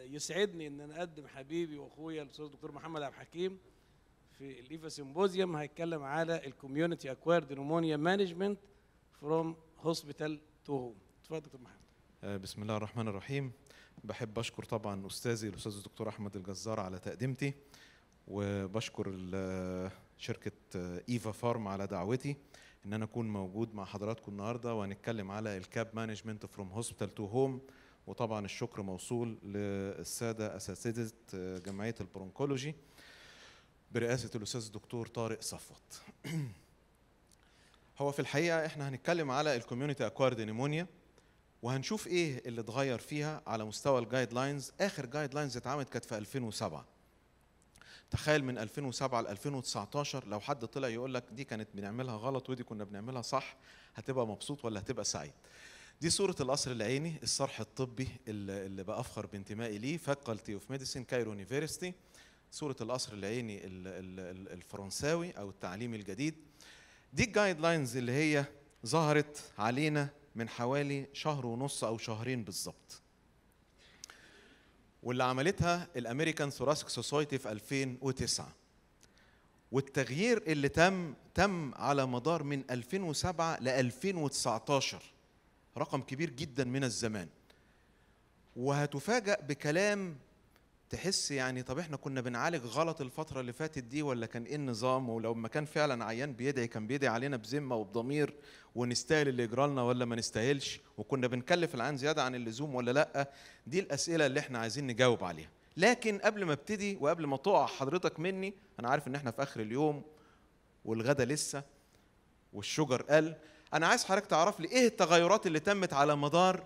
يسعدني ان انا اقدم حبيبي واخويا الاستاذ الدكتور محمد عبد الحكيم في الايفا سيمبوزيوم هيتكلم على الكوميونتي اكوارد نمونيا مانجمنت فروم هوسبيتال تو هوم اتفضل دكتور محمد آه، بسم الله الرحمن الرحيم بحب اشكر طبعا استاذي الاستاذ الدكتور احمد الجزار على تقديمتي وبشكر ال- شركه آه، ايفا فارم على دعوتي ان انا اكون موجود مع حضراتكم النهارده وهنتكلم على الكاب مانجمنت فروم هوسبيتال تو هوم وطبعا الشكر موصول للساده اساتذه آه، جمعيه البرونكولوجي برئاسه الاستاذ الدكتور طارق صفوت هو في الحقيقه احنا هنتكلم على الكوميونتي اكوارد نيمونيا وهنشوف ايه اللي اتغير فيها على مستوى الجايد لاينز اخر جايد لاينز اتعملت كانت في 2007 تخيل من 2007 ل 2019 لو حد طلع يقول لك دي كانت بنعملها غلط ودي كنا بنعملها صح هتبقى مبسوط ولا هتبقى سعيد دي صورة القصر العيني الصرح الطبي اللي اللي بأفخر بانتمائي ليه فاكولتي اوف ميديسين كايرو يونيفرستي صورة القصر العيني ال- ال- ال- الفرنساوي أو التعليمي الجديد دي الجايد لاينز اللي هي ظهرت علينا من حوالي شهر ونص او شهرين بالظبط واللي عملتها الامريكان ثوراسيك سوسايتي في 2009 والتغيير اللي تم تم على مدار من 2007 ل 2019 رقم كبير جدا من الزمان وهتفاجأ بكلام تحس يعني طب احنا كنا بنعالج غلط الفترة اللي فاتت دي ولا كان ايه النظام ولو ما كان فعلا عيان بيدعي كان بيدعي علينا بذمة وبضمير ونستاهل اللي يجرى لنا ولا ما نستاهلش وكنا بنكلف العيان زيادة عن اللزوم ولا لا دي الأسئلة اللي احنا عايزين نجاوب عليها لكن قبل ما ابتدي وقبل ما تقع حضرتك مني انا عارف ان احنا في اخر اليوم والغدا لسه والشجر قل انا عايز حضرتك تعرف لي ايه التغيرات اللي تمت على مدار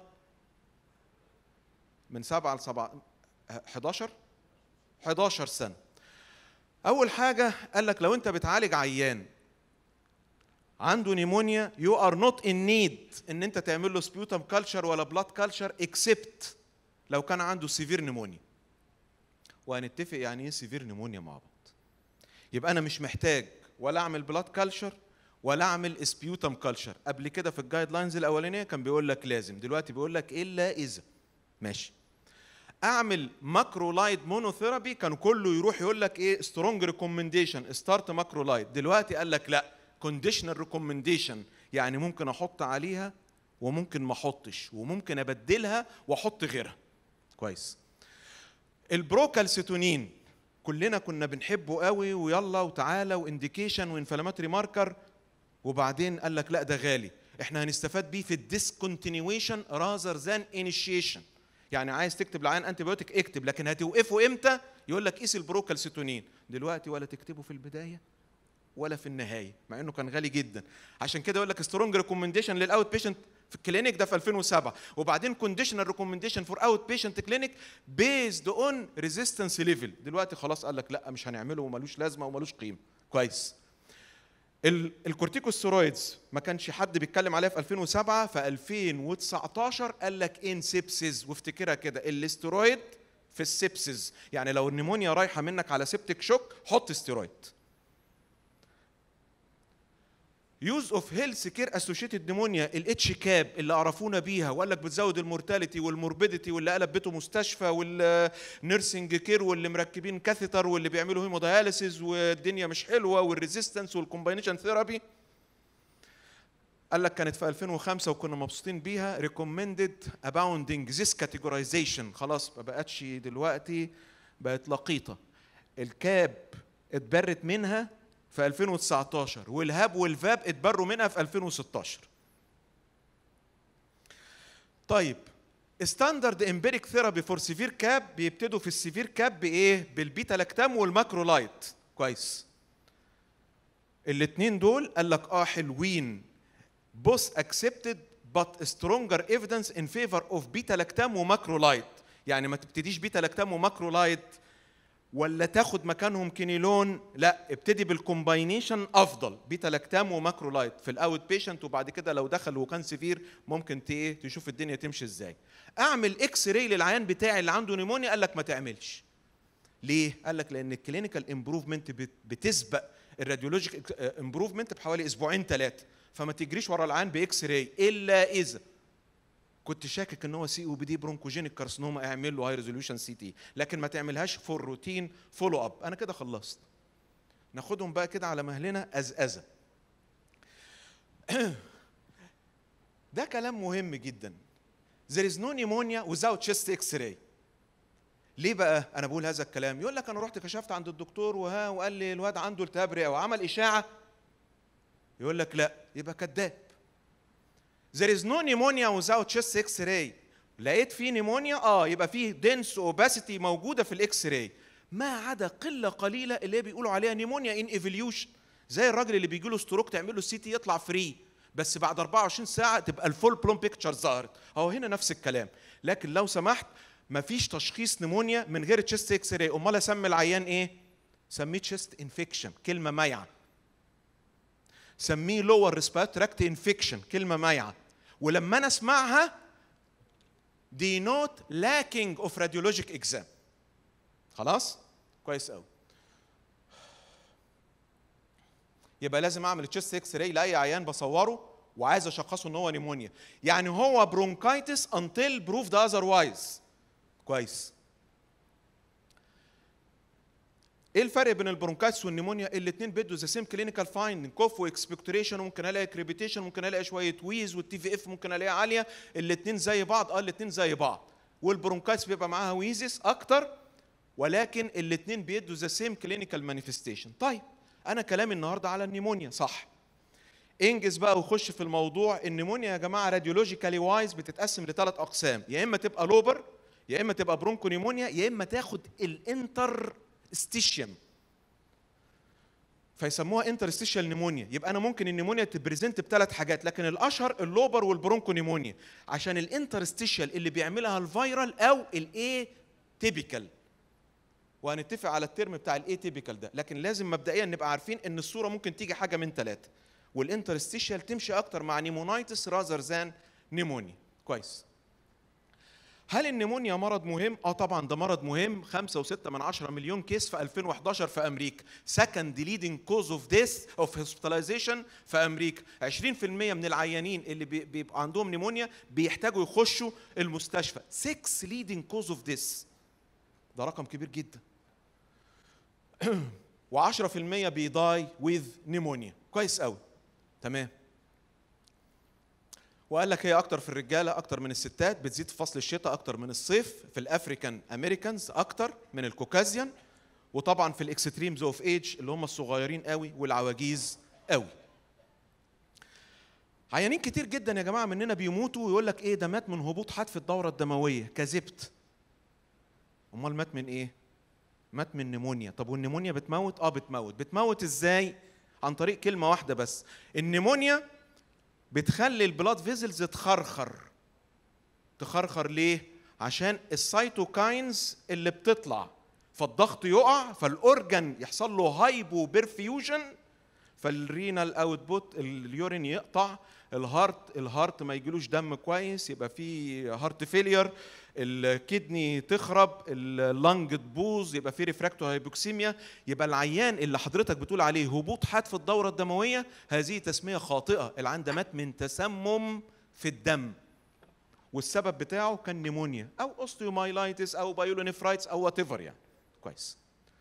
من 7 ل 7 11 11 سنه اول حاجه قال لك لو انت بتعالج عيان عنده نيمونيا يو ار نوت ان نيد ان انت تعمل له سبيوتم كلتشر ولا بلاد كلتشر اكسبت لو كان عنده سيفير نيمونيا وهنتفق يعني ايه سيفير نيمونيا مع بعض يبقى انا مش محتاج ولا اعمل بلاد كلتشر ولا اعمل سبيوتم كلتشر قبل كده في الجايد لاينز الاولانيه كان بيقول لك لازم دلوقتي بيقول لك الا اذا ماشي اعمل ماكرولايد مونوثيرابي كان كله يروح يقول لك ايه سترونج ريكومنديشن ستارت ماكرولايد دلوقتي قال لك لا كونديشنال ريكومنديشن يعني ممكن احط عليها وممكن ما احطش وممكن ابدلها واحط غيرها كويس البروكالسيتونين كلنا كنا بنحبه قوي ويلا وتعالى وانديكيشن وانفلاماتري ماركر وبعدين قال لك لا ده غالي احنا هنستفاد بيه في الديسكونتينيويشن راذر ذان انيشيشن يعني عايز تكتب لعيان انتي بايوتيك اكتب لكن هتوقفه امتى يقول لك قيس البروكالسيتونين دلوقتي ولا تكتبه في البدايه ولا في النهايه مع انه كان غالي جدا عشان كده يقول لك سترونج ريكومنديشن للاوت بيشنت في الكلينيك ده في 2007 وبعدين كونديشنال ريكومنديشن فور اوت بيشنت كلينيك بيزد اون ريزيستنس ليفل دلوقتي خلاص قال لك لا مش هنعمله وملوش لازمه وملوش قيمه كويس ال- الكورتيكوستيرويدز ما كانش حد بيتكلم عليها في 2007 في 2019 قال لك ان سيبسز وافتكرها كده الاسترويد في السيبسز يعني لو النمونيا رايحه منك على سيبتك شوك حط استرويد يوز اوف هيلث كير اسوشيتد نيمونيا الاتش كاب اللي عرفونا بيها وقال لك بتزود المورتاليتي والموربيديتي واللي قلب بيته مستشفى والنيرسنج كير واللي مركبين كاثيتر واللي بيعملوا هيمودياليسيز والدنيا مش حلوه والريزيستنس والكومباينيشن ثيرابي قال لك كانت في 2005 وكنا مبسوطين بيها ريكومندد اباوندنج ذيس كاتيجورايزيشن خلاص ما بقتش دلوقتي بقت لقيطه الكاب اتبرت منها في 2019 والهاب والفاب اتبروا منها في 2016 طيب ستاندرد امبيريك ثيرابي فور سيفير كاب بيبتدوا في السيفير كاب بايه بالبيتا لاكتام والماكرولايت كويس الاثنين دول قال لك اه حلوين بوث اكسبتد but stronger evidence in favor of بيتا لاكتام وماكرولايت يعني ما تبتديش بيتا لاكتام وماكرولايت ولا تاخد مكانهم كينيلون لا ابتدي بالكومباينيشن افضل بيتا لاكتام وماكرولايت في الاوت بيشنت وبعد كده لو دخل وكان سيفير ممكن ت- ايه تشوف الدنيا تمشي ازاي اعمل اكس راي للعيان بتاعي اللي عنده نيمونيا قال لك ما تعملش ليه قال لك لان الكلينيكال امبروفمنت بتسبق الراديولوجيك امبروفمنت بحوالي اسبوعين ثلاثه فما تجريش ورا العيان باكس راي الا اذا كنت شاكك ان هو سي او بي دي برونكوجينيك كارسينوما اعمل له هاي ريزوليوشن سي تي لكن ما تعملهاش فور روتين فولو اب انا كده خلصت ناخدهم بقى كده على مهلنا ازازه ده كلام مهم جدا there is no pneumonia without chest x-ray ليه بقى انا بقول هذا الكلام يقول لك انا رحت كشفت عند الدكتور وها وقال لي الواد عنده التهاب رئه وعمل اشاعه يقول لك لا يبقى كذاب there is no pneumonia without chest x-ray لقيت فيه نيمونيا اه يبقى فيه دنس اوباسيتي موجوده في الاكس راي ما عدا قله قليله اللي بيقولوا عليها نيمونيا ان ايفوليوشن زي الراجل اللي بيجي له ستروك تعمل له سي تي يطلع فري بس بعد 24 ساعه تبقى الفول بلوم بيكتشر ظهرت اهو هنا نفس الكلام لكن لو سمحت مفيش تشخيص نيمونيا من غير تشيست اكس راي امال اسمي العيان ايه سميه تشيست انفكشن كلمه مايعه سميه لور ريسبيراتوري انفكشن كلمه مايعه ولما انا اسمعها دي نوت لاكينج اوف راديولوجيك اكزام خلاص كويس قوي يبقى لازم اعمل تشيست اكس راي لاي عيان بصوره وعايز اشخصه ان هو نيمونيا يعني هو برونكايتس انتل بروفد اذروايز كويس ايه الفرق بين البرونكايتس والنيمونيا الاثنين بيدوا ذا سيم كلينيكال فايند كوف واكسبكتوريشن ممكن الاقي كريبيتيشن ممكن الاقي شويه ويز والتي في اف ممكن الاقيها عاليه الاثنين زي بعض اه الاثنين زي بعض والبرونكايتس بيبقى معاها ويزس اكتر ولكن الاثنين بيدوا ذا سيم كلينيكال مانيفستيشن طيب انا كلامي النهارده على النيمونيا صح انجز بقى وخش في الموضوع النيمونيا يا جماعه راديولوجيكالي وايز بتتقسم لثلاث اقسام يا اما تبقى لوبر يا اما تبقى برونكو نيمونيا يا اما تاخد الانتر ستيشيم فيسموها انترستيشال نيمونيا يبقى انا ممكن النيمونيا تبريزنت بثلاث حاجات لكن الاشهر اللوبر والبرونكو نيمونيا عشان الانترستيشال اللي بيعملها الفيرال او الاي تيبيكال وهنتفق على الترم بتاع الاي تيبيكال ده لكن لازم مبدئيا نبقى عارفين ان الصوره ممكن تيجي حاجه من ثلاثه والانترستيشال تمشي اكتر مع نيمونايتس رازر ذان نيمونيا كويس هل النمونيا مرض مهم؟ اه طبعا ده مرض مهم 5.6 من 10 مليون كيس في 2011 في امريكا second leading cause of death of hospitalization في امريكا 20% من العيانين اللي بي- بيبقى عندهم نمونيا بيحتاجوا يخشوا المستشفى 6 leading cause of death ده رقم كبير جدا و10% بيداي with نيمونيا كويس قوي تمام وقال لك هي اكتر في الرجاله اكتر من الستات بتزيد في فصل الشتاء اكتر من الصيف في الافريكان امريكانز اكتر من الكوكازيان وطبعا في الاكستريمز اوف ايج اللي هم الصغيرين قوي والعواجيز قوي عيانين كتير جدا يا جماعه مننا بيموتوا ويقول لك ايه ده مات من هبوط حاد في الدوره الدمويه كذبت امال مات من ايه مات من نيمونيا طب والنيمونيا بتموت اه بتموت بتموت ازاي عن طريق كلمه واحده بس النيمونيا بتخلي البلاد فيزلز تخرخر تخرخر ليه عشان السيتوكاينز اللي بتطلع فالضغط يقع فالاورجن يحصل له هايبو بيرفيوجن فالرينال اوتبوت اليورين يقطع الهارت الهارت ما يجيلوش دم كويس يبقى في هارت فيلير الكدني تخرب اللنج تبوظ يبقى في ريفراكتو هايبوكسيميا يبقى العيان اللي حضرتك بتقول عليه هبوط حاد في الدوره الدمويه هذه تسميه خاطئه العيان ده مات من تسمم في الدم والسبب بتاعه كان نيمونيا او اوستيومايلايتس او بايولونيفرايتس او وات ايفر يعني كويس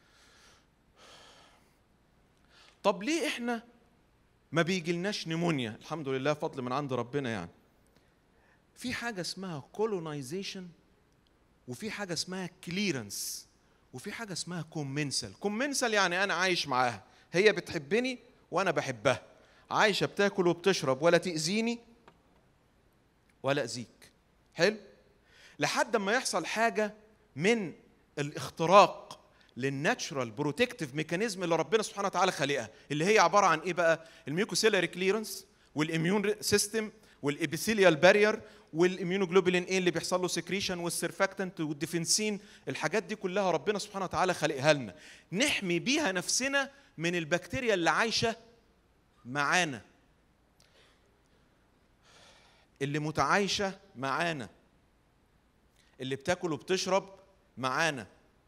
طب ليه احنا ما بيجيلناش نيمونيا الحمد لله فضل من عند ربنا يعني في حاجه اسمها كولونايزيشن وفي حاجه اسمها كليرنس وفي حاجه اسمها كومنسل كومنسل يعني انا عايش معاها هي بتحبني وانا بحبها عايشه بتاكل وبتشرب ولا تاذيني ولا اذيك حلو لحد ما يحصل حاجه من الاختراق للناتشرال بروتكتيف ميكانيزم اللي ربنا سبحانه وتعالى خالقها اللي هي عباره عن ايه بقى الميوكوسيلاري كليرنس والاميون سيستم والابيثيليال بارير والاميونوجلوبولين ايه اللي بيحصل له سكريشن والسيرفاكتنت والديفنسين الحاجات دي كلها ربنا سبحانه وتعالى خالقها لنا نحمي بيها نفسنا من البكتيريا اللي عايشه معانا اللي متعايشه معانا اللي بتاكل وبتشرب معانا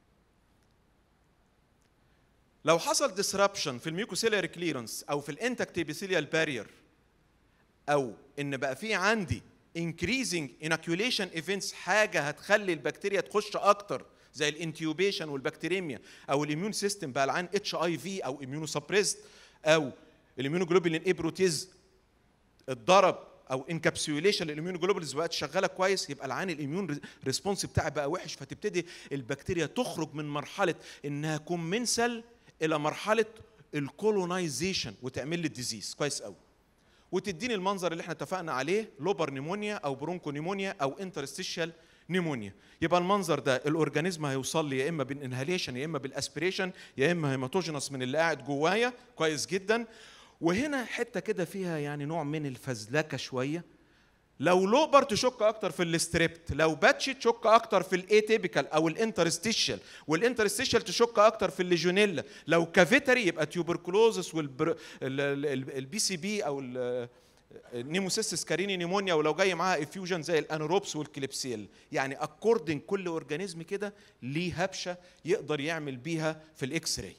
لو حصل disruption في الميوكوسيلاري كليرنس او في الانتكت ابيثيليال بارير او ان بقى في عندي increasing inoculation events حاجه هتخلي البكتيريا تخش اكتر زي الانتيوبيشن والبكتيريميا او الاميون سيستم بقى العين اتش اي في او اميونو سبريست او الاميونوجلوبولين اي بروتيز اتضرب او انكابسيوليشن للاميونوجلوبولينز بقت شغاله كويس يبقى العين الاميون ريسبونس بتاعي بقى وحش فتبتدي البكتيريا تخرج من مرحله انها كومنسل الى مرحله الكولونايزيشن وتعمل لي الديزيز كويس قوي وتديني المنظر اللي احنا اتفقنا عليه لوبر نيمونيا او برونكو نيمونيا او انترستيشال نيمونيا يبقى المنظر ده الاورجانيزم هيوصل لي يا اما بالانهاليشن يا اما بالاسبريشن يا اما هيماتوجينس من اللي قاعد جوايا كويس جدا وهنا حته كده فيها يعني نوع من الفزلكه شويه لو لوبر تشك اكتر في الستريبت لو باتشي تشك اكتر في الايتيبيكال او الانترستيشال والانترستيشال تشك اكتر في الليجونيلا لو كافيتري يبقى تيوبركلوزس والبي سي بي او ال- النيموسيستس كاريني نيمونيا ولو جاي معاها افيوجن زي الانوروبس والكليبسيل يعني اكوردنج كل اورجانيزم كده ليه هبشه يقدر يعمل بيها في الاكس راي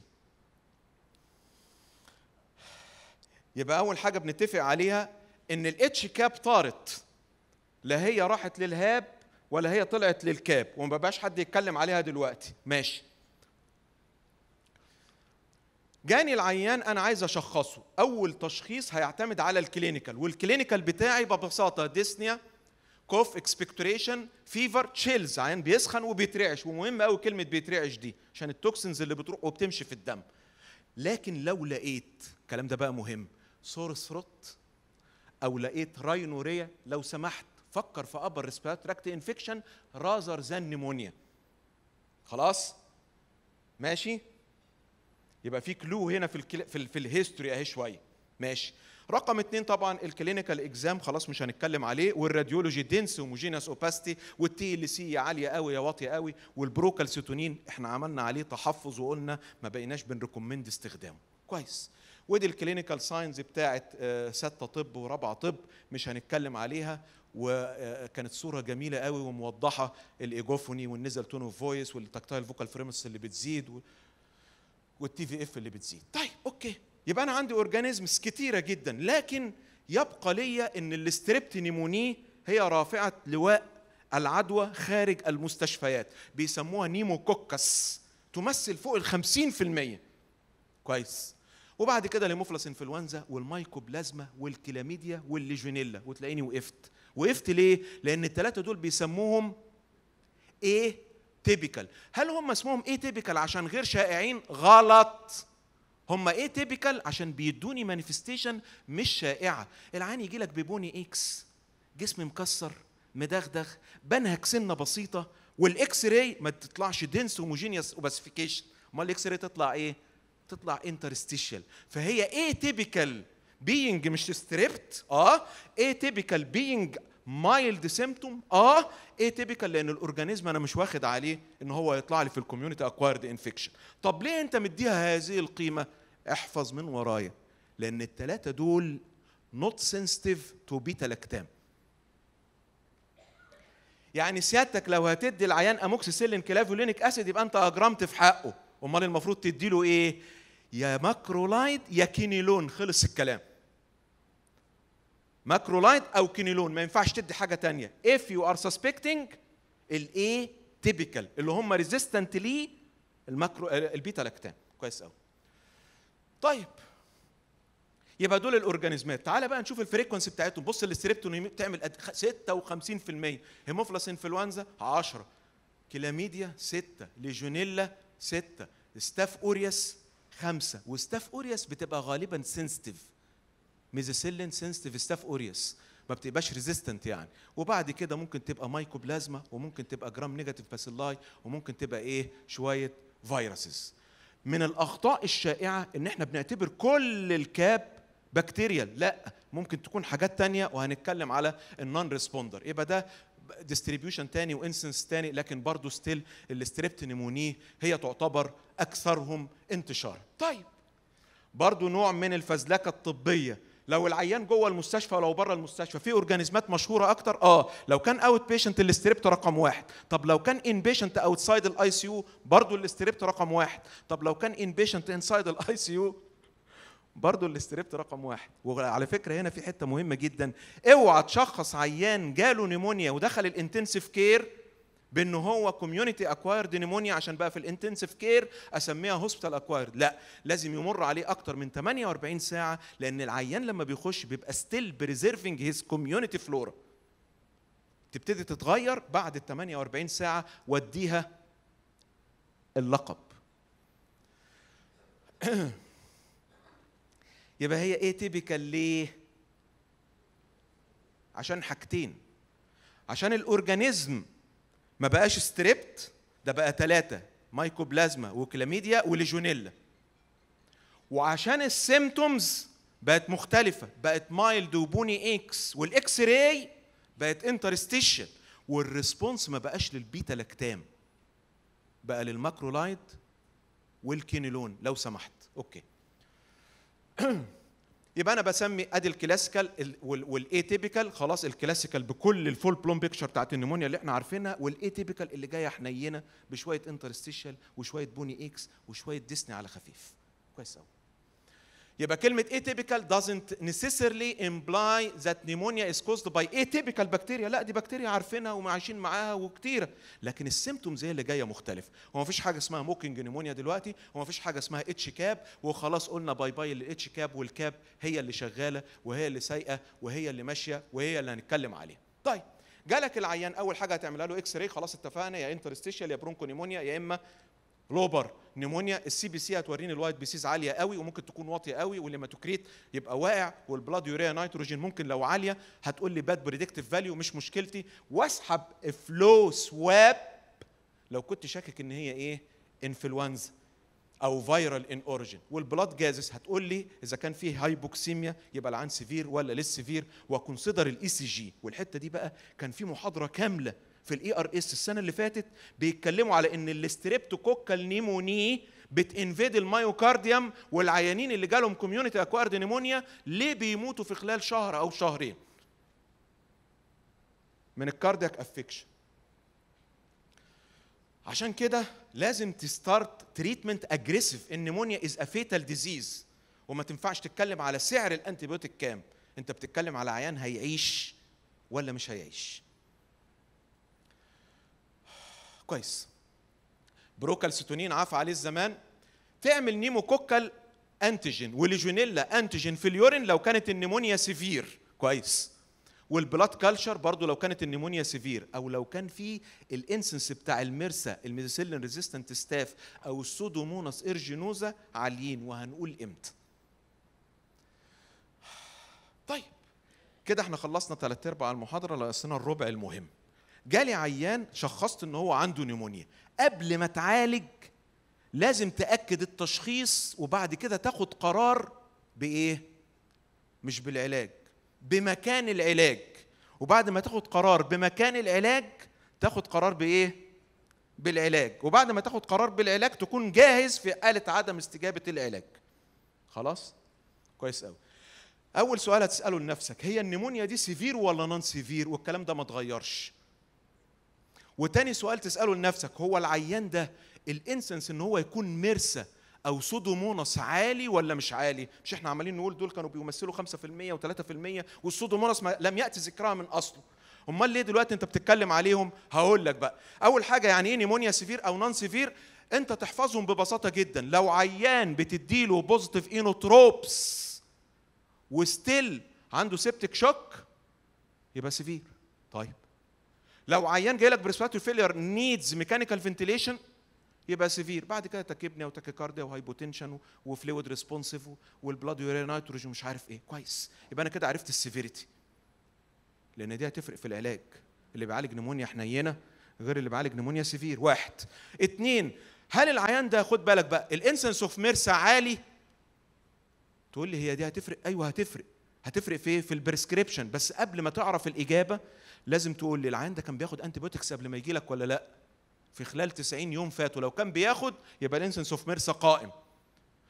يبقى اول حاجه بنتفق عليها ان الاتش كاب طارت لا هي راحت للهاب ولا هي طلعت للكاب وما بقاش حد يتكلم عليها دلوقتي ماشي جاني العيان انا عايز اشخصه اول تشخيص هيعتمد على الكلينيكال والكلينيكال بتاعي ببساطه ديسنيا كوف اكسبكتوريشن فيفر تشيلز عيان بيسخن وبيترعش ومهم قوي كلمه بيترعش دي عشان التوكسينز اللي بتروح وبتمشي في الدم لكن لو لقيت الكلام ده بقى مهم سور ثروت او لقيت راينوريا لو سمحت فكر في ابر ريسبيراتوري تراكت انفكشن رازر ذان نيمونيا خلاص ماشي يبقى في كلو هنا في الكل... في, ال... في الهيستوري اهي شويه ماشي رقم اتنين طبعا الكلينيكال اكزام خلاص مش هنتكلم عليه والراديولوجي دنس هوموجينس اوباستي والتي ال سي يا عاليه قوي يا واطيه قوي والبروكالسيتونين احنا عملنا عليه تحفظ وقلنا ما بقيناش بنريكومند استخدامه كويس ودي الكلينيكال ساينز بتاعت آه، ستة طب ورابعة طب مش هنتكلم عليها وكانت صورة جميلة قوي وموضحة الايجوفوني والنزل تون اوف فويس والتكتايل فوكال فريمس اللي بتزيد و- والتي في اف اللي بتزيد طيب اوكي يبقى انا عندي اورجانيزمز كتيره جدا لكن يبقى ليا ان الاستريبت نيموني هي رافعه لواء العدوى خارج المستشفيات بيسموها نيموكوكس تمثل فوق ال 50% كويس وبعد كده الهيموفلس انفلونزا والمايكوبلازما والكلاميديا والليجونيلا وتلاقيني وقفت وقفت ليه لان الثلاثه دول بيسموهم ايه تيبيكال هل هم اسمهم ايه تيبيكال عشان غير شائعين غلط هم ايه تيبيكال عشان بيدوني مانيفستيشن مش شائعه العين يجي لك ببوني اكس جسم مكسر مدغدغ بنهك سنه بسيطه والاكس راي ما تطلعش دنس هوموجينيوس اوباسيفيكيشن امال الاكس راي تطلع ايه تطلع انترستيشال فهي ايه تيبيكال بينج مش ستريبت اه ايه تيبيكال بينج مايلد سيمتوم اه ايه تيبيكال لان الاورجانيزم انا مش واخد عليه ان هو يطلع لي في الكوميونتي اكوايرد انفكشن طب ليه انت مديها هذه القيمه احفظ من ورايا لان الثلاثه دول نوت سنسيتيف تو بيتا لاكتام يعني سيادتك لو هتدي العيان اموكسيسيلين كلافولينيك اسيد يبقى انت اجرمت في حقه امال المفروض تدي له ايه يا ماكرولايد يا كينيلون خلص الكلام ماكرولايد او كينيلون ما ينفعش تدي حاجه تانية if you are suspecting الايه تيبيكال اللي هم ريزيستنت ليه الماكرو البيتا لاكتام كويس قوي طيب يبقى دول الاورجانيزمات تعالى بقى نشوف الفريكونسي بتاعتهم بص الاستريبتون تعمل قد- خ- 56% هيموفلس انفلونزا 10 كلاميديا 6 ليجونيلا 6 ستاف اورياس 5 وستاف اورياس بتبقى غالبا سنسيتيف ميزيسيلين سنسيتيف ستاف اوريوس ما بتبقاش ريزيستنت يعني وبعد كده ممكن تبقى مايكوبلازما وممكن تبقى جرام نيجاتيف باسيلاي وممكن تبقى ايه شويه فيروسز من الاخطاء الشائعه ان احنا بنعتبر كل الكاب بكتيريال لا ممكن تكون حاجات تانية وهنتكلم على النون ريسبوندر يبقى ده ديستريبيوشن تاني وانسنس تاني لكن برضه ستيل الستريبت نيمونيه هي تعتبر اكثرهم انتشارا طيب برضو نوع من الفزلكه الطبيه لو العيان جوه المستشفى ولو بره المستشفى في اورجانيزمات مشهوره اكتر اه لو كان اوت بيشنت الاستريبت رقم واحد طب لو كان ان بيشنت اوتسايد الاي سي يو برضه الاستريبت رقم واحد طب لو كان ان بيشنت انسايد الاي سي يو برضه الاستريبت رقم واحد وعلى فكره هنا في حته مهمه جدا اوعى تشخص عيان جاله نيمونيا ودخل الانتنسيف كير بان هو كوميونتي اكوايرد نيمونيا عشان بقى في الانتنسيف كير اسميها هوسبيتال اكوايرد لا لازم يمر عليه اكتر من 48 ساعه لان العيان لما بيخش بيبقى ستيل بريزيرفنج هيز كوميونتي فلورا تبتدي تتغير بعد ال 48 ساعه وديها اللقب يبقى هي ايه تيبيكال ليه عشان حاجتين عشان الاورجانيزم ما بقاش ستريبت ده بقى ثلاثة مايكوبلازما وكلاميديا وليجونيلا وعشان السيمتومز بقت مختلفة بقت مايلد وبوني اكس والاكس راي بقت انترستيشن والريسبونس ما بقاش للبيتا لاكتام بقى للماكرولايد والكينيلون لو سمحت اوكي يبقى انا بسمي ادي الكلاسيكال والايتيبيكال خلاص الكلاسيكال بكل الفول بلوم بيكتشر بتاعت النمونيا اللي احنا عارفينها والايتيبيكال اللي جايه حنينه بشويه انترستيشال وشويه بوني اكس وشويه ديسني على خفيف كويس قوي يبقى كلمة atypical doesn't necessarily imply that pneumonia is caused by atypical bacteria لا دي بكتيريا عارفينها وعايشين معاها وكتيرة لكن السيمتومز هي اللي جاية مختلف هو مفيش حاجة اسمها موكينج نيمونيا دلوقتي هو مفيش حاجة اسمها اتش كاب وخلاص قلنا باي باي للاتش كاب والكاب هي اللي شغالة وهي اللي سايقة وهي اللي ماشية وهي اللي هنتكلم عليها طيب جالك العيان اول حاجه هتعملها له اكس راي خلاص اتفقنا يا انترستيشال يا برونكو نيمونيا يا اما لوبر نيمونيا السي بي سي هتوريني الوايت بيسيز عاليه قوي وممكن تكون واطيه قوي والهيماتوكريت يبقى واقع والبلاد يوريا نيتروجين ممكن لو عاليه هتقول لي باد بريدكتيف فاليو مش مشكلتي واسحب فلو سواب لو كنت شاكك ان هي ايه انفلونزا او فيرال ان اوريجين والبلاد جازس هتقول لي اذا كان فيه هايبوكسيميا يبقى العين سيفير ولا ليس سيفير وكونسيدر الاي سي جي والحته دي بقى كان في محاضره كامله في الاي ار اس السنه اللي فاتت بيتكلموا على ان الاستريبتوكوكال نيموني بتنفيد المايوكارديوم والعيانين اللي جالهم كوميونتي اكوارد نيمونيا ليه بيموتوا في خلال شهر او شهرين من الكاردياك افكشن عشان كده لازم تستارت تريتمنت اجريسيف النيمونيا از ا فيتال ديزيز وما تنفعش تتكلم على سعر الانتيبيوتيك كام انت بتتكلم على عيان هيعيش ولا مش هيعيش كويس بروكالسيتونين عفى عليه الزمان تعمل نيموكوكال انتيجين وليجونيلا انتيجين في اليورين لو كانت النيمونيا سيفير كويس والبلاد كلشر برضو لو كانت النيمونيا سيفير او لو كان في الانسنس بتاع المرسا الميزيسيلين ريزيستنت ستاف او السودوموناس ايرجينوزا عاليين وهنقول امتى طيب كده احنا خلصنا ثلاث ارباع المحاضره ناقصنا الربع المهم جالي عيان شخصت ان هو عنده نيمونيا قبل ما تعالج لازم تاكد التشخيص وبعد كده تاخد قرار بايه مش بالعلاج بمكان العلاج وبعد ما تاخد قرار بمكان العلاج تاخد قرار بايه بالعلاج وبعد ما تاخد قرار بالعلاج تكون جاهز في حاله عدم استجابه العلاج خلاص كويس قوي اول سؤال هتساله لنفسك هي النيمونيا دي سيفير ولا نون سيفير والكلام ده ما اتغيرش وتاني سؤال تساله لنفسك هو العيان ده الانسنس ان هو يكون مرسى او سودوموناس عالي ولا مش عالي مش احنا عمالين نقول دول كانوا بيمثلوا 5% و3% والسودوموناس ما لم ياتي ذكرها من اصله امال ليه دلوقتي انت بتتكلم عليهم هقول لك بقى اول حاجه يعني ايه نيمونيا سيفير او نون سيفير انت تحفظهم ببساطه جدا لو عيان بتديله بوزيتيف اينوتروبس وستيل عنده سيبتك شوك يبقى سيفير طيب لو عيان جاي لك بريسبيراتوري فيلير نيدز ميكانيكال فنتيليشن يبقى سيفير بعد كده تكبنيا وتاكيكارديا وهايبوتنشن وفلويد ريسبونسيف والبلاد يوريا نيتروجين ومش عارف ايه كويس يبقى انا كده عرفت السيفيريتي لان دي هتفرق في العلاج اللي بيعالج نمونيا حنينه غير اللي بيعالج نمونيا سيفير واحد اتنين هل العيان ده خد بالك بقى الانسنس اوف ميرسا عالي تقول لي هي دي هتفرق ايوه هتفرق هتفرق في ايه في البريسكريبشن بس قبل ما تعرف الاجابه لازم تقول لي العيان ده كان بياخد انتي بيوتكس قبل ما يجي لك ولا لا في خلال 90 يوم فاتوا لو كان بياخد يبقى الانسنس اوف ميرسا قائم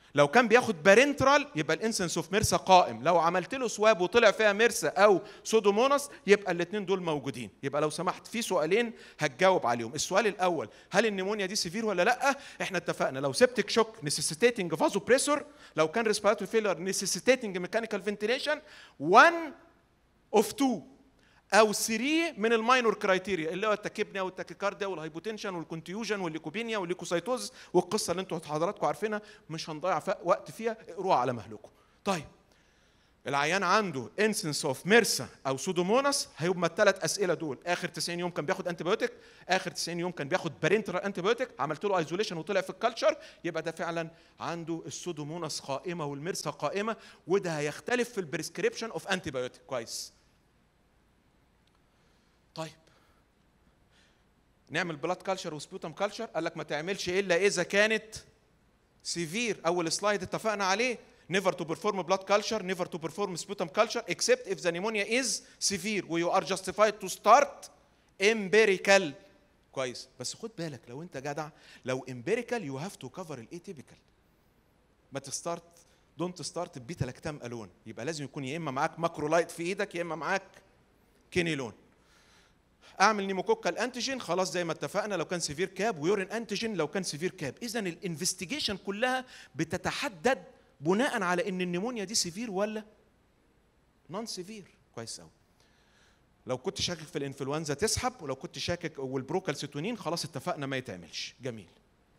لو كان بياخد بارنترال يبقى الانسنس اوف ميرسا قائم لو عملت له سواب وطلع فيها ميرسا او سودوموناس يبقى الاثنين دول موجودين يبقى لو سمحت في سؤالين هتجاوب عليهم السؤال الاول هل النمونيا دي سيفير ولا لا احنا اتفقنا لو سيبتك شوك نيسيسيتيتنج فازو بريسور لو كان ريسبيراتوري فيلر نيسيسيتيتنج ميكانيكال فنتيليشن 1 اوف 2 او 3 من الماينور كرايتيريا اللي هو التكبنيا والتاكيكارديا والهايبوتنشن والكونتيوجن والليكوبينيا والليكوسايتوز والقصه اللي انتوا حضراتكم عارفينها مش هنضيع ف- وقت فيها اقروها على مهلكم طيب العيان عنده انسنس اوف ميرسا او سودوموناس هيبقى الثلاث اسئله دول اخر 90 يوم كان بياخد انتي اخر 90 يوم كان بياخد بارنترال انتي عملت له ايزوليشن وطلع في الكالتشر يبقى ده فعلا عنده السودوموناس قائمه والميرسا قائمه وده هيختلف في البريسكريبشن اوف انتي كويس طيب نعمل بلاد كالتشر وسبوتم كالتشر قال لك ما تعملش الا اذا كانت سيفير اول سلايد اتفقنا عليه never to perform blood culture never to perform sputum culture except if the pneumonia is severe you are justified to start empirical كويس بس خد بالك لو انت جدع لو empirical you have to cover الايتيبيكال ما تستارت دونت ستارت ببيتا لاكتام الون يبقى لازم يكون يا اما معاك ماكرولايت في ايدك يا اما معاك كينيلون اعمل نيموكوكال انتيجين خلاص زي ما اتفقنا لو كان سيفير كاب ويورين انتيجين لو كان سيفير كاب اذا الانفستيجيشن كلها بتتحدد بناء على ان النمونيا دي سيفير ولا نون سيفير كويس قوي لو كنت شاكك في الانفلونزا تسحب ولو كنت شاكك والبروكالسيتونين خلاص اتفقنا ما يتعملش جميل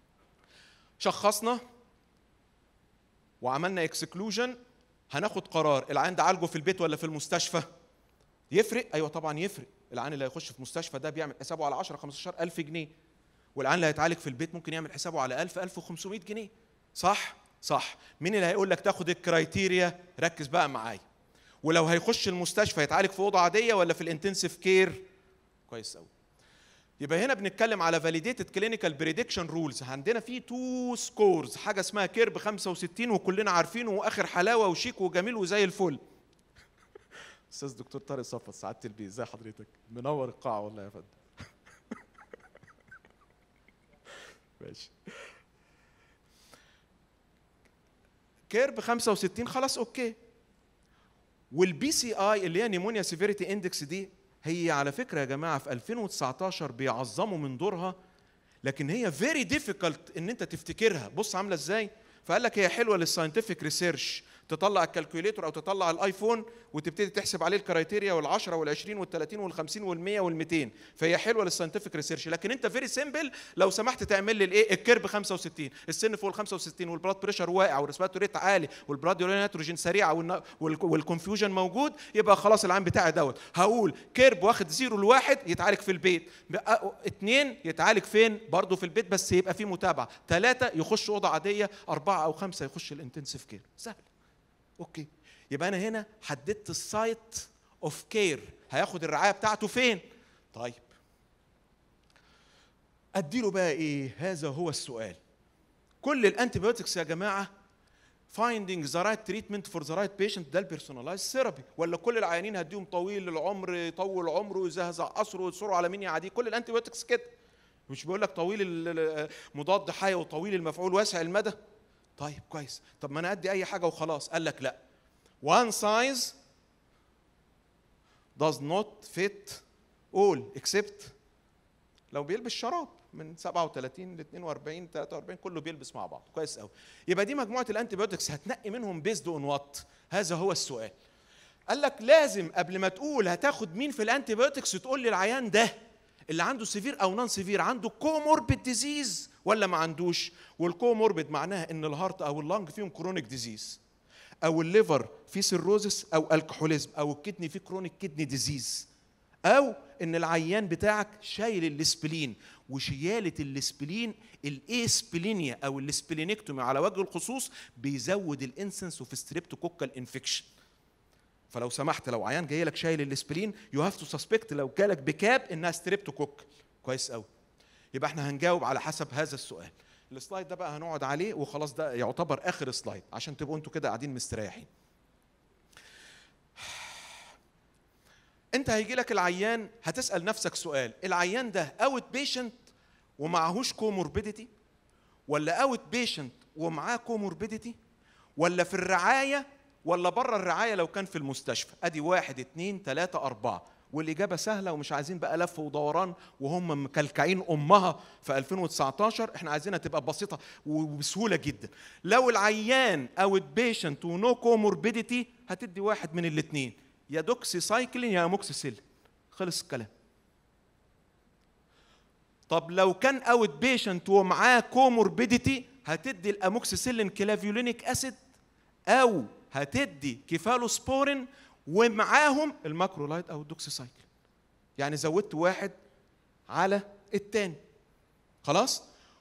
شخصنا وعملنا اكسكلوجن هناخد قرار العيان ده عالجه في البيت ولا في المستشفى يفرق ايوه طبعا يفرق العيان اللي هيخش في مستشفى ده بيعمل حسابه على 10 15 الف جنيه والعيان اللي هيتعالج في البيت ممكن يعمل حسابه على 1000 1500 جنيه صح صح مين اللي هيقول لك تاخد الكرايتيريا ركز بقى معايا ولو هيخش المستشفى يتعالج في اوضه عاديه ولا في الانتنسيف كير كويس قوي يبقى هنا بنتكلم على فاليديتد كلينيكال بريدكشن رولز عندنا في تو سكورز حاجه اسمها كيرب 65 وكلنا عارفينه واخر حلاوه وشيك وجميل وزي الفل استاذ دكتور طارق صفا سعاده البيه ازي حضرتك منور القاعه والله يا فندم ماشي كيرب 65 خلاص اوكي والبي سي اي اللي هي نيمونيا سيفيريتي اندكس دي هي على فكره يا جماعه في 2019 بيعظموا من دورها لكن هي فيري ديفيكالت ان انت تفتكرها بص عامله ازاي فقال لك هي حلوه للساينتفك ريسيرش تطلع الكالكوليتور او تطلع الايفون وتبتدي تحسب عليه الكرايتيريا وال10 وال20 وال30 وال50 وال100 وال200 فهي حلوه للساينتفك ريسيرش لكن انت فيري سيمبل لو سمحت تعمل لي الايه الكيرب 65 السن فوق ال 65 والبلاد بريشر واقع والريسبيراتوري ريت عالي والبلاد نيتروجين سريعه والن- وال- والكونفيوجن موجود يبقى خلاص العام بتاعي دوت هقول كيرب واخد زيرو لواحد يتعالج في البيت بقى- اتنين يتعالج فين برضه في البيت بس يبقى في متابعه ثلاثه يخش اوضه عاديه اربعه او خمسه يخش الانتنسيف كير سهل اوكي يبقى انا هنا حددت السايت اوف كير هياخد الرعايه بتاعته فين طيب اديله بقى ايه هذا هو السؤال كل الانتيبيوتكس يا جماعه finding the right treatment for the right patient ده البيرسوناليز ثيرابي ولا كل العيانين هديهم طويل العمر يطول عمره يزهزه قصره ويصروا على مين يعاديه كل الانتيبيوتكس كده مش بيقول لك طويل ال- ال- مضاد حيوي وطويل المفعول واسع المدى طيب كويس طب ما انا ادي اي حاجه وخلاص قال لك لا one size does not fit all except لو بيلبس شراب من 37 ل 42 43 كله بيلبس مع بعض كويس قوي يبقى دي مجموعه الانتيبيوتكس هتنقي منهم بيزد اون وات هذا هو السؤال قال لك لازم قبل ما تقول هتاخد مين في الانتيبيوتكس تقول لي العيان ده اللي عنده سيفير او نون سيفير عنده كوموربيد ديزيز ولا ما عندوش والكوموربيد معناها ان الهارت او اللنج فيهم كرونيك ديزيز او الليفر فيه سيروزس او الكحوليزم او الكدني فيه كرونيك كدني ديزيز او ان العيان بتاعك شايل الاسبلين وشياله الاسبلين الاسبلينيا او الاسبلينكتومي على وجه الخصوص بيزود الانسنس اوف ستريبتوكوكال انفكشن فلو سمحت لو عيان جاي لك شايل الاسبرين يو هاف تو سسبكت لو جالك بكاب انها ستريبتوكوك كويس قوي يبقى احنا هنجاوب على حسب هذا السؤال السلايد ده بقى هنقعد عليه وخلاص ده يعتبر اخر سلايد عشان تبقوا انتوا كده قاعدين مستريحين انت هيجي لك العيان هتسال نفسك سؤال العيان ده اوت بيشنت ومعهوش كوموربيديتي ولا اوت بيشنت ومعاه كوموربيديتي ولا في الرعايه ولا بره الرعايه لو كان في المستشفى ادي واحد اتنين تلاته اربعه والاجابه سهله ومش عايزين بقى لف ودوران وهم مكلكعين امها في 2019 احنا عايزينها تبقى بسيطه وبسهوله جدا لو العيان او البيشنت ونو كوموربيديتي هتدي واحد من الاثنين يا دوكسي سايكلين يا اموكسيسيلين خلص الكلام طب لو كان اوت بيشنت ومعاه كوموربيديتي هتدي الاموكسيسيلين كلافيولينيك اسيد او هتدي كيفالوسبورين ومعاهم الماكرولايد او الدوكسيسايكل يعني زودت واحد على التاني خلاص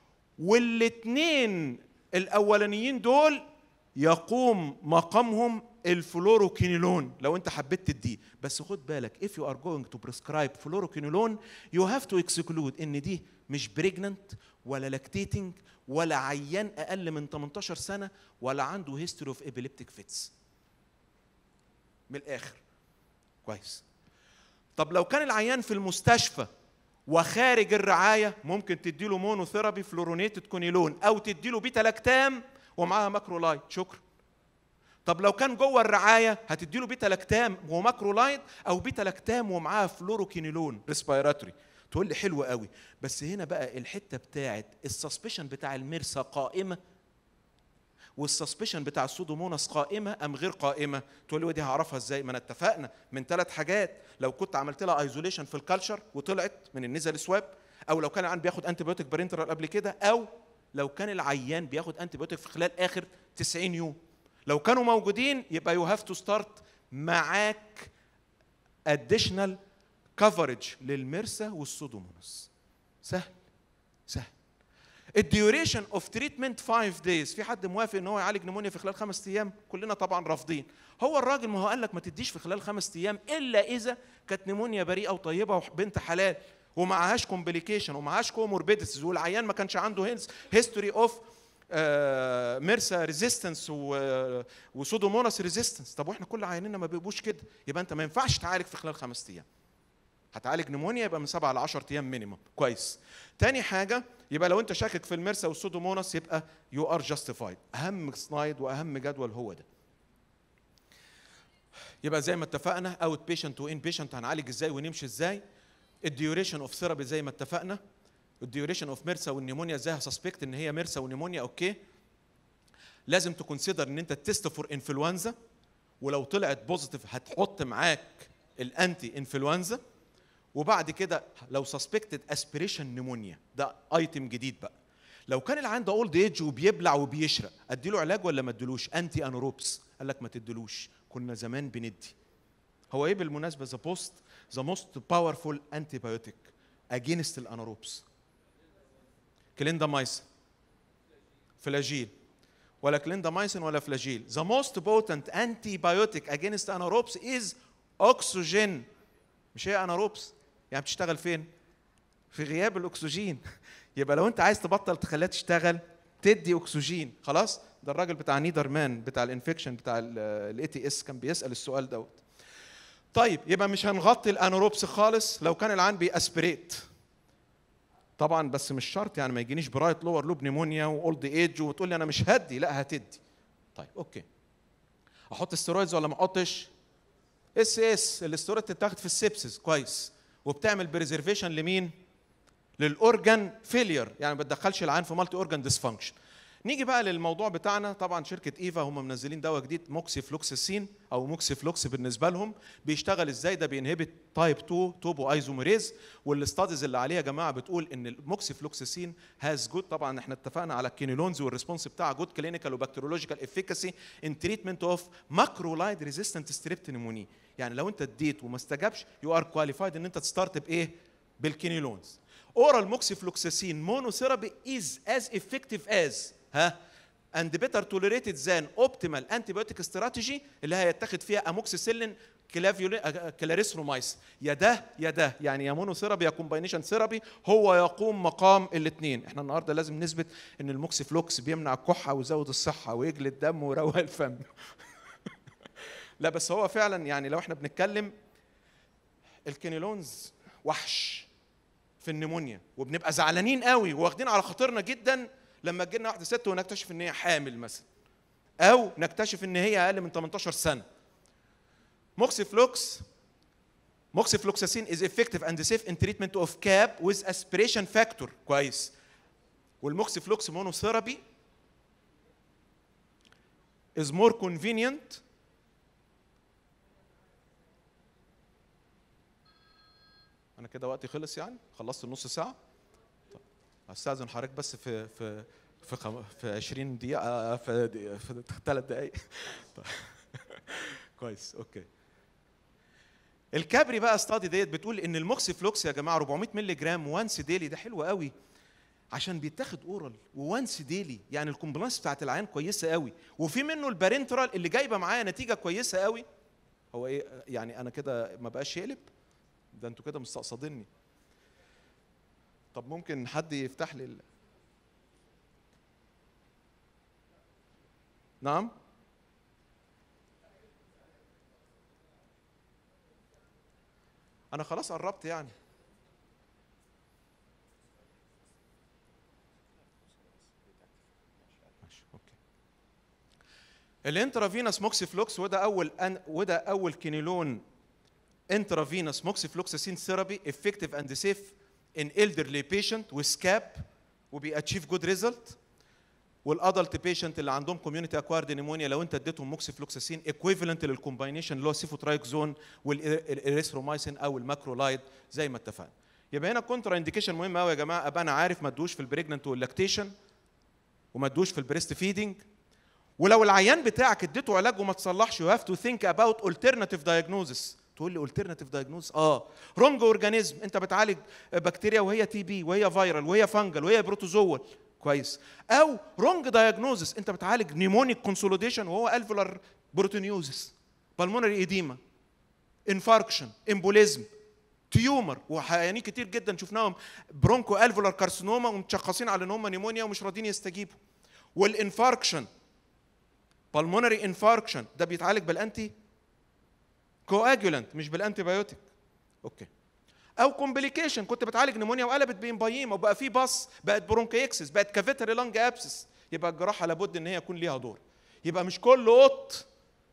والاثنين الاولانيين دول يقوم مقامهم الفلوروكينيلون لو انت حبيت تديه بس خد بالك if you are going to prescribe فلوروكينيلون you have to exclude ان دي مش بريجننت ولا لاكتيتنج ولا عيان اقل من 18 سنه ولا عنده هيستوري اوف ابيليبتيك فيتس من الاخر كويس طب لو كان العيان في المستشفى وخارج الرعايه ممكن تديله مونوثيرابي فلورونيتد كونيلون او تديله بيتا لاكتام ومعاها ماكرولايد شكرا طب لو كان جوه الرعايه هتديله بيتا لاكتام وماكرولايد او بيتا لاكتام ومعاها فلوروكينيلون ريسبيراتوري تقول لي حلو قوي بس هنا بقى الحته بتاعت السسبشن بتاع المرسى قائمه والسسبشن بتاع السودوموناس قائمه ام غير قائمه تقول لي ودي هعرفها ازاي ما انا اتفقنا من ثلاث حاجات لو كنت عملت لها ايزوليشن في الكالتشر وطلعت من النزل سواب او لو كان العيان بياخد انتي بيوتيك بارنترال قبل كده او لو كان العيان بياخد انتي بيوتيك في خلال اخر 90 يوم لو كانوا موجودين يبقى يو هاف تو ستارت معاك اديشنال كفرج للمرسى والسودوموناس سهل سهل الديوريشن اوف تريتمنت 5 دايز في حد موافق ان هو يعالج نمونيا في خلال خمس ايام كلنا طبعا رافضين هو الراجل ما هو قال لك ما تديش في خلال خمس ايام الا اذا كانت نمونيا بريئه وطيبه وبنت حلال ومعهاش كومبليكيشن ومعهاش كوموربيدسز والعيان ما كانش عنده هيستوري اوف ميرسا ريزيستنس وسودوموناس ريزيستنس طب واحنا كل عيانينا ما بيبقوش كده يبقى انت ما ينفعش تعالج في خلال خمس ايام هتعالج نمونيا يبقى من 7 ل 10 ايام مينيمم كويس تاني حاجه يبقى لو انت شاكك في المرسا والسودوموناس يبقى يو ار جاستيفايد اهم سلايد واهم جدول هو ده يبقى زي ما اتفقنا اوت بيشنت وان بيشنت هنعالج ازاي ونمشي ازاي الديوريشن اوف ثيرابي زي ما اتفقنا الديوريشن اوف ميرسا والنيمونيا ازاي هسسبكت ان هي ميرسا ونيمونيا اوكي لازم تكونسيدر ان انت تست فور انفلونزا ولو طلعت بوزيتيف هتحط معاك الانتي انفلونزا وبعد كده لو سسبكتد اسبريشن نيمونيا ده ايتم جديد بقى لو كان العيان ده اولد ايج وبيبلع وبيشرق اديله علاج ولا ما اديلوش انتي انوروبس قال لك ما تديلوش كنا زمان بندي هو ايه بالمناسبه ذا بوست ذا موست باورفول انتي بايوتيك اجينست الانوروبس كليندامايسين فلاجيل ولا كليندامايسين ولا فلاجيل ذا موست بوتنت انتي بايوتيك اجينست انوروبس از اوكسجين مش هي اناروبس يعني بتشتغل فين في غياب الاكسجين يبقى لو انت عايز تبطل تخليها تشتغل تدي اكسجين خلاص ده الراجل بتاع نيدر مان بتاع الانفكشن بتاع الاي تي اس كان بيسال السؤال دوت طيب يبقى مش هنغطي الانوروبس خالص لو كان العيان بيأسبريت طبعا بس مش شرط يعني ما يجينيش برايت لور لوب نيمونيا واولد ايج وتقول لي انا مش هدي لا هتدي طيب اوكي احط استرويدز ولا ما احطش اس اس الاسترويد تتاخد في السبسس كويس وبتعمل بريزرفيشن لمين للاورجان فيلير يعني ما بتدخلش العين في مالتي اورجان ديسفانكشن نيجي بقى للموضوع بتاعنا طبعا شركه ايفا هم منزلين دواء جديد موكسي فلوكسيسين او موكسي فلوكس بالنسبه لهم بيشتغل ازاي ده بينهبت تايب 2 توبو ايزوميريز والاستاديز اللي عليها يا جماعه بتقول ان الموكسي فلوكسيسين هاز جود طبعا احنا اتفقنا على الكينيلونز والريسبونس بتاعها جود كلينيكال وبكتيريولوجيكال افيكاسي ان تريتمنت اوف ماكرولايد ريزيستنت ستريبت نيموني يعني لو انت اديت وما استجابش يو ار كواليفايد ان انت تستارت بايه بالكينيلونز اورال موكسيفلوكساسين مونوثيرابي از از افكتيف از ها اند بيتر توليريتد ذان اوبتيمال انتي بايوتيك استراتيجي اللي هيتاخد فيها اموكسيسيلين كلاريسرومايس يا ده يا ده يعني يا مونوثيرابي يا كومباينيشن ثيرابي هو يقوم مقام الاثنين احنا النهارده لازم نثبت ان الموكسيفلوكس بيمنع الكحه ويزود الصحه ويجلي الدم ويروق الفم لا بس هو فعلا يعني لو احنا بنتكلم الكينيلونز وحش في النمونيا وبنبقى زعلانين قوي واخدين على خاطرنا جدا لما تجي لنا واحده ست ونكتشف ان هي حامل مثلا او نكتشف ان هي اقل من 18 سنه موكسيفلوكس موكسيفلوكساسين is effective and safe in treatment of CAP with aspiration factor كويس والموكسيفلوكس مونوثيرابي is more convenient انا كده وقتي خلص يعني خلصت النص ساعه طب استاذن حضرتك بس في في في خم... في 20 دقيقه آه، في دقيقة- في ثلاث دقائق طيب. كويس اوكي الكابري بقى استادي ديت بتقول ان الموكسيفلوكس يا جماعه 400 مللي جرام وانس ديلي ده حلو قوي عشان بيتاخد اورال وانس ديلي يعني الكومبلانس بتاعت العيان كويسه قوي وفي منه البارنترال اللي جايبه معايا نتيجه كويسه قوي هو ايه يعني انا كده ما بقاش يقلب ده انتوا كده مستقصديني طب ممكن حد يفتح لي ال... نعم انا خلاص قربت يعني ماشي اوكي الانترافينوس موكسيفلوكس وده اول أن وده اول كينيلون intravenous moxifloxacin therapy effective and safe in elderly patient with SCAP وبيأتشيف جود ريزلت والادلت بيشنت اللي عندهم كوميونتي اكوارد نيمونيا لو انت اديتهم موكسيفلوكساسين ايكويفالنت للكومباينيشن اللي هو سيفوترايكزون والاريثرومايسين او الماكرولايد زي ما اتفقنا يبقى هنا كونترا انديكيشن مهم قوي يا جماعه ابقى انا عارف ما ادوش في البريجننت واللاكتيشن وما ادوش في البريست فيدنج ولو العيان بتاعك اديته علاج وما تصلحش يو هاف تو ثينك اباوت alternative diagnosis تقول لي alternative diagnosis اه رونج اورجانيزم انت بتعالج بكتيريا وهي تي بي وهي فيرال وهي فانجل وهي بروتوزوال كويس او رونج دايجنوزس انت بتعالج نيمونيك كونسوليديشن وهو الفولار بروتونيوزس بالمونري ايديما انفاركشن امبوليزم تيومر وحيانين كتير جدا شفناهم برونكو الفولار كارسينوما ومتشخصين على ان هم نيمونيا ومش راضيين يستجيبوا والانفاركشن بالمونري انفاركشن ده بيتعالج بالانتي كواجولانت مش بالانتي بايوتيك اوكي او كومبليكيشن كنت بتعالج نيمونيا وقلبت بامبايما وبقى في باص بقت برونكيكسس بقت كافيتري لانج ابسس يبقى الجراحه لابد ان هي يكون ليها دور يبقى مش كل قط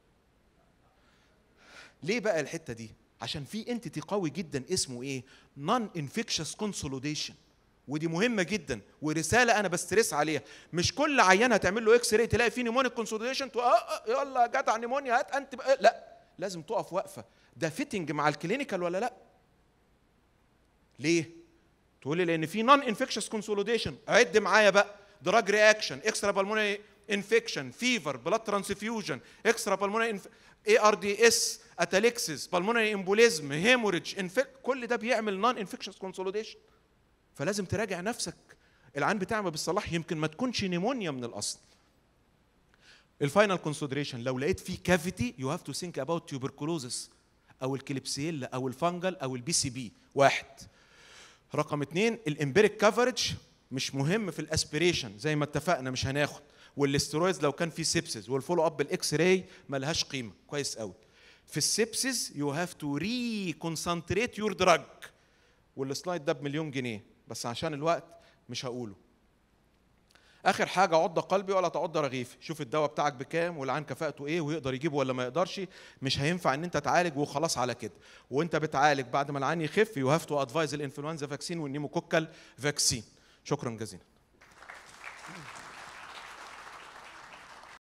ليه بقى الحته دي عشان في انتيتي قوي جدا اسمه ايه نون انفكشس كونسوليديشن ودي مهمه جدا ورساله انا بسترس عليها مش كل عيان هتعمل له اكس راي تلاقي فيه نيمونيك كونسوليديشن يلا يا جدع نيمونيا هات انت بقى. لا لازم تقف وقفه ده فيتنج مع الكلينيكال ولا لا ليه تقول لي لان في نون انفكشس كونسوليديشن عد معايا بقى دراج رياكشن اكسترا بالمونري انفكشن فيفر بلاد ترانسفيوجن اكسترا بالمونري اي ار دي اس اتاليكسيس بالمونري امبوليزم هيموريدج كل ده بيعمل نون انفكشس كونسوليديشن فلازم تراجع نفسك العين بتاعي ما بيصلح يمكن ما تكونش نيمونيا من الاصل الفاينل كونسيدريشن لو لقيت فيه كافيتي يو هاف تو ثينك اباوت تيوبركلوزس او الكليبسيلا او الفانجل او البي سي بي واحد رقم اثنين الامبيريك كفرج مش مهم في الاسبيريشن زي ما اتفقنا مش هناخد والاسترويدز لو كان في سيبسز والفولو اب بالاكس راي ملهاش قيمه كويس قوي في السيبسز يو هاف تو ري كونسنتريت يور دراج والسلايد ده بمليون جنيه بس عشان الوقت مش هقوله اخر حاجه عض قلبي ولا تعض رغيف شوف الدواء بتاعك بكام والعين كفاءته ايه ويقدر يجيبه ولا ما يقدرش مش هينفع ان انت تعالج وخلاص على كده وانت بتعالج بعد ما العين يخف يو هاف تو ادفايز الانفلونزا فاكسين والنيموكوكال فاكسين شكرا جزيلا